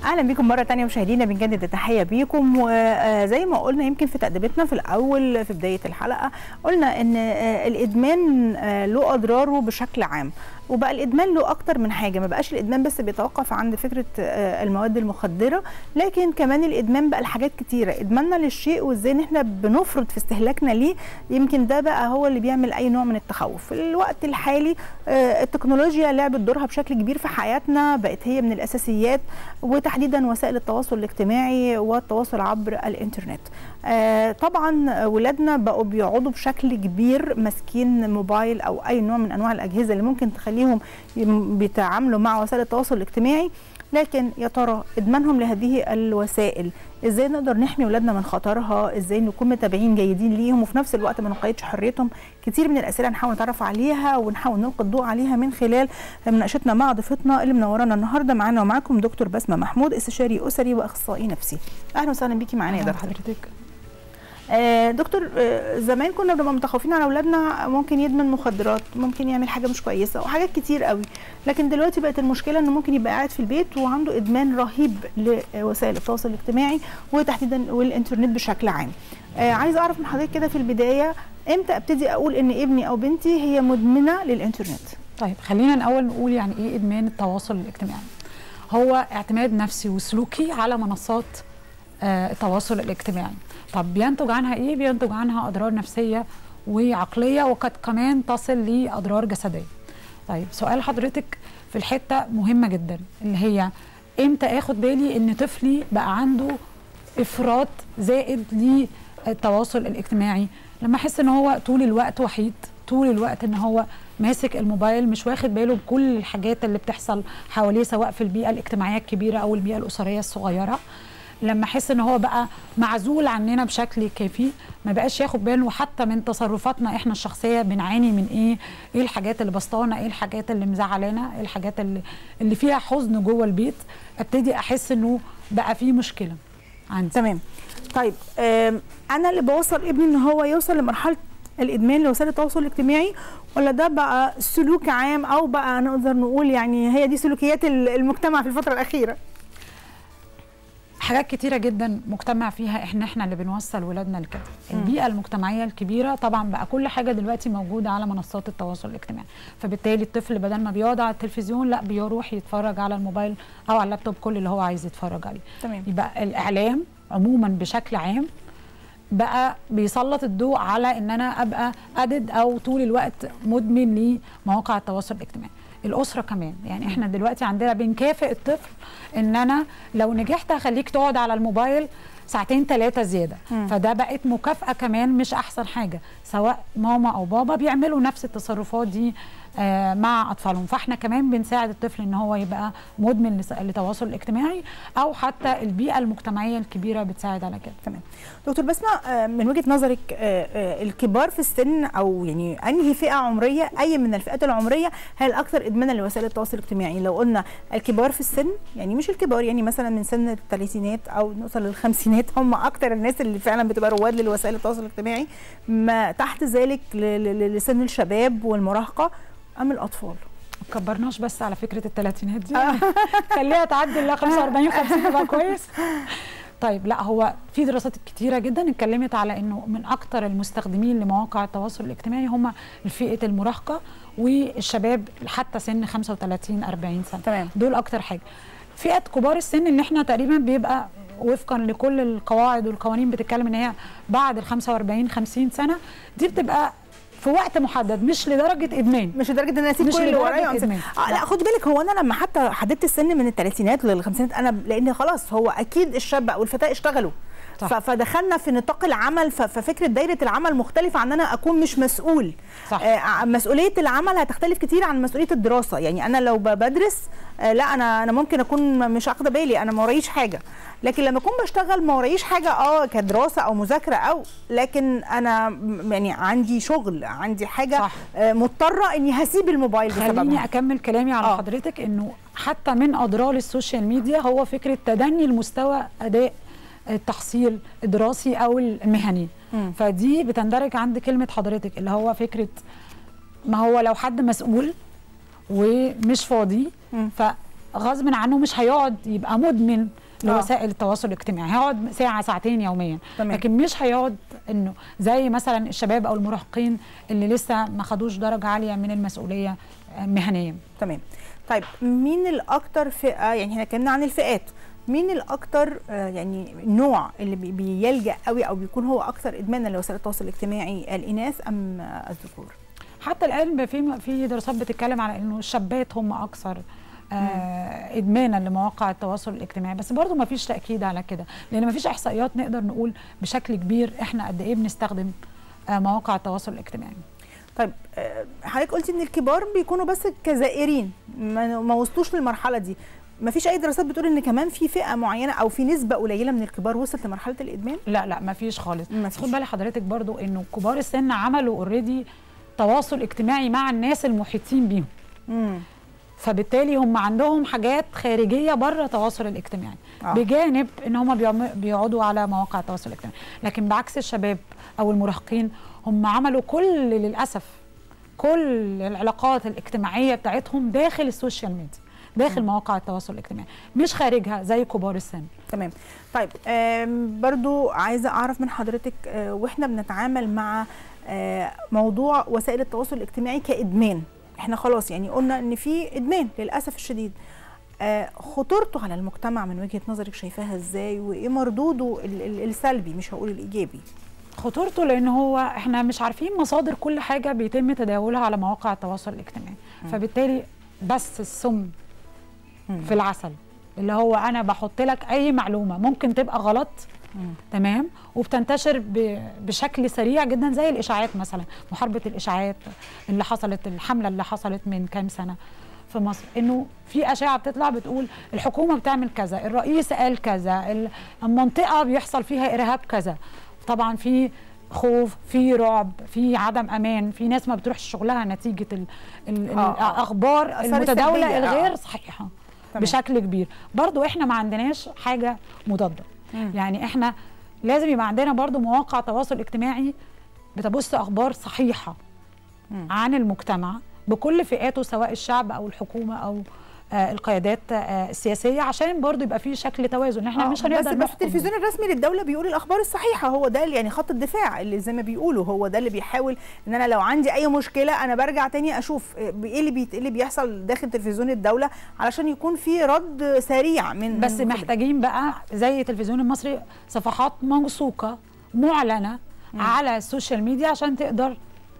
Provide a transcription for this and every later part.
اهلا بيكم مره تانية مشاهدينا بنجدد التحيه بيكم وزي ما قلنا يمكن في تقديمتنا في الاول في بدايه الحلقه قلنا ان الادمان له اضراره بشكل عام وبقى الادمان له اكتر من حاجه ما بقاش الادمان بس بيتوقف عند فكره المواد المخدره لكن كمان الادمان بقى لحاجات كتيره ادماننا للشيء وازاي ان احنا بنفرط في استهلاكنا ليه يمكن ده بقى هو اللي بيعمل اي نوع من التخوف في الوقت الحالي التكنولوجيا لعبت دورها بشكل كبير في حياتنا بقت هي من الاساسيات وتحديدا وسائل التواصل الاجتماعي والتواصل عبر الانترنت طبعا ولادنا بقوا بيقعدوا بشكل كبير ماسكين موبايل او اي نوع من انواع الاجهزه اللي ممكن تخليهم بيتعاملوا مع وسائل التواصل الاجتماعي لكن يا ترى ادمانهم لهذه الوسائل ازاي نقدر نحمي اولادنا من خطرها ازاي نكون متابعين جيدين ليهم وفي نفس الوقت ما نقيدش حريتهم كتير من الاسئله نحاول نتعرف عليها ونحاول نلقي الضوء عليها من خلال مناقشتنا مع ضيفتنا اللي منورانا النهارده معانا ومعاكم دكتور بسمه محمود استشاري اسري واخصائي نفسي اهلا وسهلا بيكي معانا يا دكتور حضرتك آه دكتور آه زمان كنا بنبقى متخوفين على اولادنا ممكن يدمن مخدرات ممكن يعمل حاجه مش كويسه وحاجات كتير قوي لكن دلوقتي بقت المشكله انه ممكن يبقى قاعد في البيت وعنده ادمان رهيب لوسائل التواصل الاجتماعي وتحديدا والانترنت بشكل عام آه عايز اعرف من حضرتك كده في البدايه امتى ابتدي اقول ان ابني او بنتي هي مدمنه للانترنت طيب خلينا الاول نقول يعني ايه ادمان التواصل الاجتماعي هو اعتماد نفسي وسلوكي على منصات آه التواصل الاجتماعي طب بينتج عنها ايه بينتج عنها اضرار نفسيه وعقليه وقد كمان تصل لاضرار جسديه طيب سؤال حضرتك في الحته مهمه جدا اللي هي امتى اخد بالي ان طفلي بقى عنده افراط زائد للتواصل الاجتماعي لما احس ان هو طول الوقت وحيد طول الوقت ان هو ماسك الموبايل مش واخد باله بكل الحاجات اللي بتحصل حواليه سواء في البيئه الاجتماعيه الكبيره او البيئه الاسريه الصغيره لما احس ان هو بقى معزول عننا بشكل كافي ما بقاش ياخد باله حتى من تصرفاتنا احنا الشخصيه بنعاني من ايه ايه الحاجات اللي بسطانا ايه الحاجات اللي مزعلانا ايه الحاجات اللي اللي فيها حزن جوه البيت ابتدي احس انه بقى في مشكله عندي تمام طيب انا اللي بوصل ابني ان هو يوصل لمرحله الادمان لوسائل التواصل الاجتماعي ولا ده بقى سلوك عام او بقى نقدر نقول يعني هي دي سلوكيات المجتمع في الفتره الاخيره حاجات كتيره جدا مجتمع فيها احنا احنا اللي بنوصل ولادنا لكده البيئه المجتمعيه الكبيره طبعا بقى كل حاجه دلوقتي موجوده على منصات التواصل الاجتماعي فبالتالي الطفل بدل ما بيقعد على التلفزيون لا بيروح يتفرج على الموبايل او على اللابتوب كل اللي هو عايز يتفرج عليه تمام. يبقى الاعلام عموما بشكل عام بقى بيسلط الضوء على ان انا ابقى ادد او طول الوقت مدمن لمواقع التواصل الاجتماعي الاسره كمان يعني احنا دلوقتي عندنا بنكافئ الطفل ان انا لو نجحت هخليك تقعد على الموبايل ساعتين ثلاثه زياده م. فده بقت مكافاه كمان مش احسن حاجه سواء ماما او بابا بيعملوا نفس التصرفات دي آه مع اطفالهم فاحنا كمان بنساعد الطفل ان هو يبقى مدمن للتواصل الاجتماعي او حتى البيئه المجتمعيه الكبيره بتساعد على كده تمام دكتور بسمه آه من وجهه نظرك آه الكبار في السن او يعني انهي فئه عمريه اي من الفئات العمريه هي الاكثر ادمانا لوسائل التواصل الاجتماعي لو قلنا الكبار في السن يعني مش الكبار يعني مثلا من سن الثلاثينات او نوصل للخمسينات هم اكثر الناس اللي فعلا بتبقى رواد لوسائل التواصل الاجتماعي ما تحت ذلك لسن الشباب والمراهقه ام الاطفال ما كبرناش بس على فكره الثلاثينات دي خليها تعدي ل 45 50 تبقى كويس طيب لا هو في دراسات كتيره جدا اتكلمت على انه من اكثر المستخدمين لمواقع التواصل الاجتماعي هم فئه المراهقه والشباب حتى سن 35 40 سنه تمام. دول اكتر حاجه فئه كبار السن اللي احنا تقريبا بيبقى وفقا لكل القواعد والقوانين بتتكلم ان هي بعد ال 45 50 سنه دي بتبقى في وقت محدد مش لدرجه ادمان مش لدرجه ان انا اسيب كل اللي ورايا آه لا خد بالك هو انا لما حتى حددت السن من الثلاثينات للخمسينات انا لان خلاص هو اكيد الشاب او الفتاه اشتغلوا صح. فدخلنا في نطاق العمل ففكره دايره العمل مختلفه عن انا اكون مش مسؤول صح. آه مسؤوليه العمل هتختلف كتير عن مسؤوليه الدراسه يعني انا لو بدرس آه لا انا انا ممكن اكون مش واخده بالي انا ما ورايش حاجه لكن لما اكون بشتغل ما ورايش حاجه اه كدراسه او مذاكره او لكن انا يعني عندي شغل عندي حاجه صح. آه مضطره اني هسيب الموبايل خليني اكمل كلامي على آه. حضرتك انه حتى من اضرار السوشيال ميديا هو فكره تدني المستوى اداء التحصيل الدراسي او المهني مم. فدي بتندرج عند كلمه حضرتك اللي هو فكره ما هو لو حد مسؤول ومش فاضي مم. ف غصب عنه مش هيقعد يبقى مدمن آه. لوسائل التواصل الاجتماعي هيقعد ساعه ساعتين يوميا تمام. لكن مش هيقعد انه زي مثلا الشباب او المراهقين اللي لسه ما خدوش درجه عاليه من المسؤوليه آه، مهنيا تمام طيب مين الاكتر فئه يعني احنا اتكلمنا عن الفئات مين الاكتر آه، يعني نوع اللي بي- بيلجا قوي او بيكون هو اكثر ادمانا لوسائل التواصل الاجتماعي الاناث ام آه، الذكور حتى الان في في دراسات بتتكلم على انه الشابات هم اكثر آه ادمانا لمواقع التواصل الاجتماعي بس برضو ما فيش تاكيد على كده لان ما فيش احصائيات نقدر نقول بشكل كبير احنا قد ايه بنستخدم آه مواقع التواصل الاجتماعي طيب آه، حضرتك قلتي ان الكبار بيكونوا بس كزائرين ما, ما وصلوش للمرحله دي ما فيش اي دراسات بتقول ان كمان في فئه معينه او في نسبه قليله من الكبار وصلت لمرحله الادمان لا لا ما فيش خالص ما بس فيش. خد بالك حضرتك برضو انه كبار السن عملوا اوريدي تواصل اجتماعي مع الناس المحيطين بيهم امم فبالتالي هم عندهم حاجات خارجيه بره التواصل الاجتماعي آه. آه. بجانب ان هم بيعم- بيقعدوا على مواقع التواصل الاجتماعي لكن بعكس الشباب او المراهقين هم عملوا كل للاسف كل العلاقات الاجتماعيه بتاعتهم داخل السوشيال ميديا داخل مواقع التواصل الاجتماعي مش خارجها زي كبار السن تمام طيب آم، برضو عايزه اعرف من حضرتك آه، واحنا بنتعامل مع آه، موضوع وسائل التواصل الاجتماعي كادمان احنا خلاص يعني قلنا ان في ادمان للاسف الشديد آه، خطورته على المجتمع من وجهه نظرك شايفاها ازاي وايه مردوده ال- ال- السلبي مش هقول الايجابي خطورته لان هو احنا مش عارفين مصادر كل حاجه بيتم تداولها على مواقع التواصل الاجتماعي فبالتالي بس السم مم. في العسل اللي هو انا بحط لك اي معلومه ممكن تبقى غلط مم. تمام وبتنتشر ب- بشكل سريع جدا زي الاشاعات مثلا محاربه الاشاعات اللي حصلت الحمله اللي حصلت من كام سنه في مصر انه في اشاعه بتطلع بتقول الحكومه بتعمل كذا الرئيس قال كذا ال- المنطقه بيحصل فيها ارهاب كذا طبعا في خوف في رعب في عدم امان في ناس ما بتروحش شغلها نتيجه ال ال آه، آه. الاخبار الآثار المتداوله السلبية، آه. الغير صحيحه تمام. بشكل كبير برضو احنا ما عندناش حاجه مضاده مم. يعني احنا لازم يبقى عندنا برضو مواقع تواصل اجتماعي بتبث اخبار صحيحه مم. عن المجتمع بكل فئاته سواء الشعب او الحكومه او آه القيادات آه السياسيه عشان برضو يبقى في شكل توازن احنا آه، مش هنقدر بس بس نحكم. التلفزيون الرسمي للدوله بيقول الاخبار الصحيحه هو ده اللي- يعني خط الدفاع اللي زي ما بيقولوا هو ده اللي بيحاول ان انا لو عندي اي مشكله انا برجع تاني اشوف ايه اللي بي... إيه اللي بيحصل داخل تلفزيون الدوله علشان يكون في رد سريع من بس من قبل. محتاجين بقى زي التلفزيون المصري صفحات موثوقه معلنه على السوشيال ميديا عشان تقدر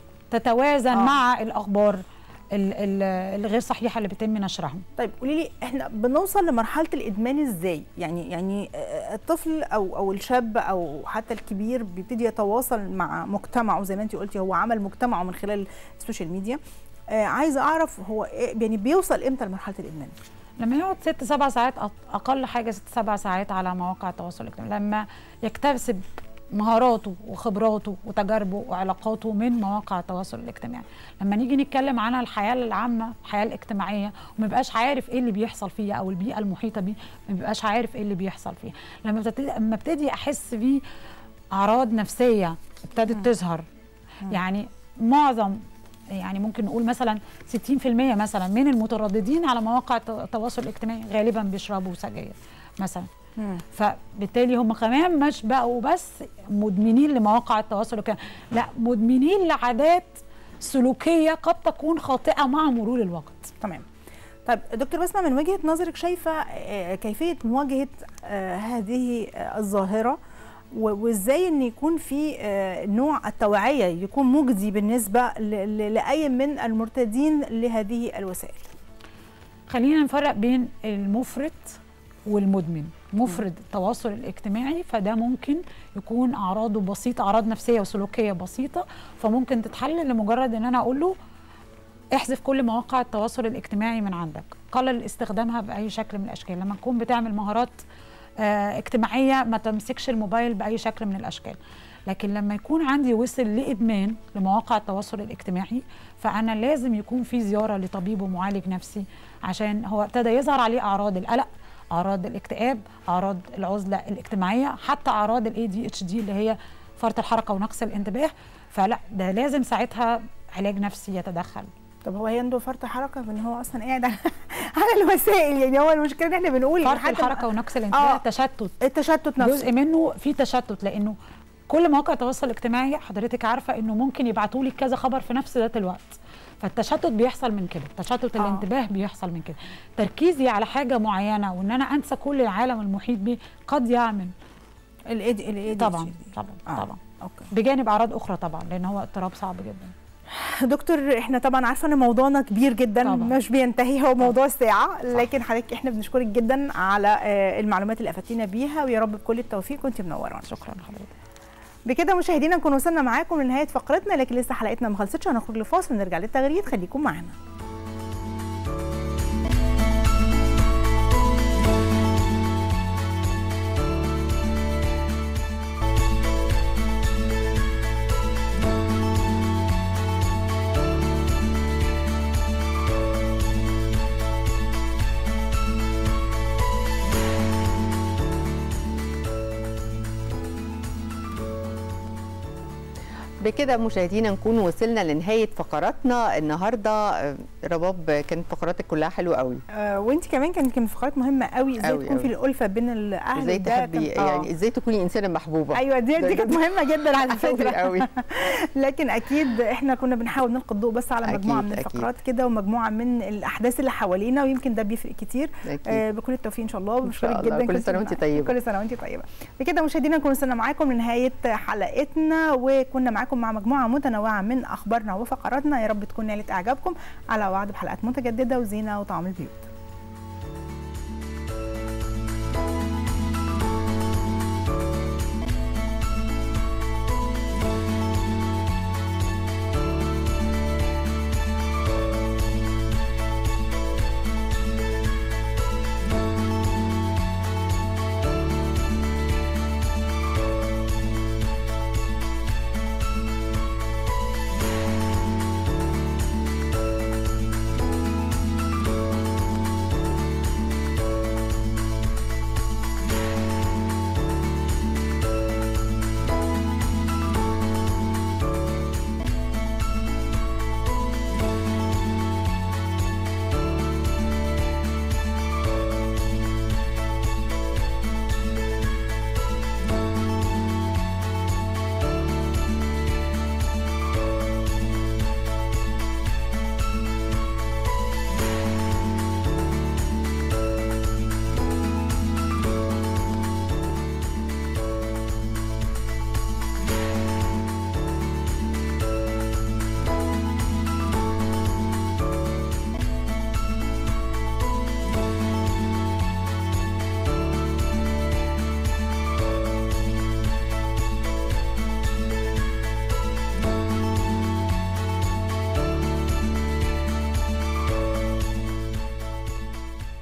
تتوازن آه. آه. مع الاخبار ال- ال- الغير صحيحه اللي بيتم نشرها طيب قولي لي احنا بنوصل لمرحله الادمان ازاي يعني يعني آه، الطفل او او الشاب او حتى الكبير بيبتدي يتواصل مع مجتمعه زي ما انت قلتي هو عمل مجتمعه من خلال السوشيال ميديا آه عايزه اعرف هو إيه يعني بيوصل امتى لمرحله الادمان لما يقعد ست سبع ساعات أق- اقل حاجه ست سبع ساعات على مواقع التواصل الاجتماعي لما يكتسب مهاراته وخبراته وتجاربه وعلاقاته من مواقع التواصل الاجتماعي لما نيجي نتكلم عن الحياه العامه الحياه الاجتماعيه وما يبقاش عارف ايه اللي بيحصل فيها او البيئه المحيطه بيه ما بيبقاش عارف ايه اللي بيحصل فيها لما بتبتدي لما ابتدي احس بيه اعراض نفسيه ابتدت تظهر يعني معظم يعني ممكن نقول مثلا 60% مثلا من المترددين على مواقع الت- التواصل الاجتماعي غالبا بيشربوا سجاير مثلا فبالتالي هم كمان مش بقوا بس مدمنين لمواقع التواصل الاجتماعي لا مدمنين لعادات سلوكيه قد تكون خاطئه مع مرور الوقت تمام طيب دكتور بسمة من وجهة نظرك شايفة آه، كيفية مواجهة آه، هذه آه، الظاهرة و- وازاي ان يكون في آه، نوع التوعية يكون مجدي بالنسبة ل- ل- لأي من المرتدين لهذه الوسائل خلينا نفرق بين المفرط والمدمن مفرد التواصل الاجتماعي فده ممكن يكون اعراضه بسيطه اعراض نفسيه وسلوكيه بسيطه فممكن تتحل لمجرد ان انا اقول له احذف كل مواقع التواصل الاجتماعي من عندك قلل استخدامها باي شكل من الاشكال لما تكون بتعمل مهارات آه، اجتماعيه ما تمسكش الموبايل باي شكل من الاشكال لكن لما يكون عندي وصل لادمان لمواقع التواصل الاجتماعي فانا لازم يكون في زياره لطبيب ومعالج نفسي عشان هو ابتدى يظهر عليه اعراض القلق اعراض الاكتئاب اعراض العزله الاجتماعيه حتى اعراض الاي دي اتش دي اللي هي فرط الحركه ونقص الانتباه فلا ده لازم ساعتها علاج نفسي يتدخل طب هو عنده فرط حركة ان هو اصلا قاعد على- على الوسائل يعني هو المشكله ان احنا بنقول فرط حتى الحركه ونقص الانتباه آه. تشتت التشتت نفسه جزء منه في تشتت لانه كل مواقع التواصل الاجتماعي حضرتك عارفه انه ممكن يبعتوا لك كذا خبر في نفس ذات الوقت فالتشتت بيحصل من كده تشتت آه. الانتباه بيحصل من كده تركيزي على حاجه معينه وان انا انسى كل العالم المحيط بي قد يعمل الايد الايد طبعا طبعا آه. طبعا اوكي بجانب اعراض اخرى طبعا لان هو اضطراب صعب جدا دكتور احنا طبعا عارفه ان موضوعنا كبير جدا طبعا. مش بينتهي هو موضوع الساعه لكن حضرتك احنا بنشكرك جدا على آه، المعلومات اللي افدتينا بيها ويا رب بكل التوفيق كنت منورانا شكرا لحضرتك بكده مشاهدينا نكون وصلنا معاكم لنهايه فقرتنا لكن لسه حلقتنا ما خلصتش هنخرج لفاصل ونرجع للتغريد خليكم معانا بكده مشاهدينا نكون وصلنا لنهايه فقراتنا النهارده آه، رباب كانت فقراتك كلها حلوه قوي آه وانت كمان كانت يمكن فقرات مهمه قوي ازاي أوي تكون أوي. في الالفه بين الاهل ازاي ده تحبي كان- آه. يعني ازاي تكوني انسانه محبوبه ايوه دي ده دي كانت مهمه جدا على قوي فكره قوي لكن اكيد احنا كنا بنحاول نلقي الضوء بس على أكيد، مجموعه من أكيد. الفقرات كده ومجموعه من الاحداث اللي حوالينا ويمكن ده بيفرق كتير أكيد. آه بكل التوفيق ان شاء الله وبشكرك شاء الله. جدا كل كنت سنة وأنت معانا. طيبة. كل سنه وانت طيبه بكده مشاهدينا نكون وصلنا معاكم لنهايه حلقتنا وكنا معاكم مع مجموعه متنوعه من اخبارنا وفقراتنا يا رب تكون نالت اعجابكم على وعد بحلقات متجدده وزينه وطعم البيوت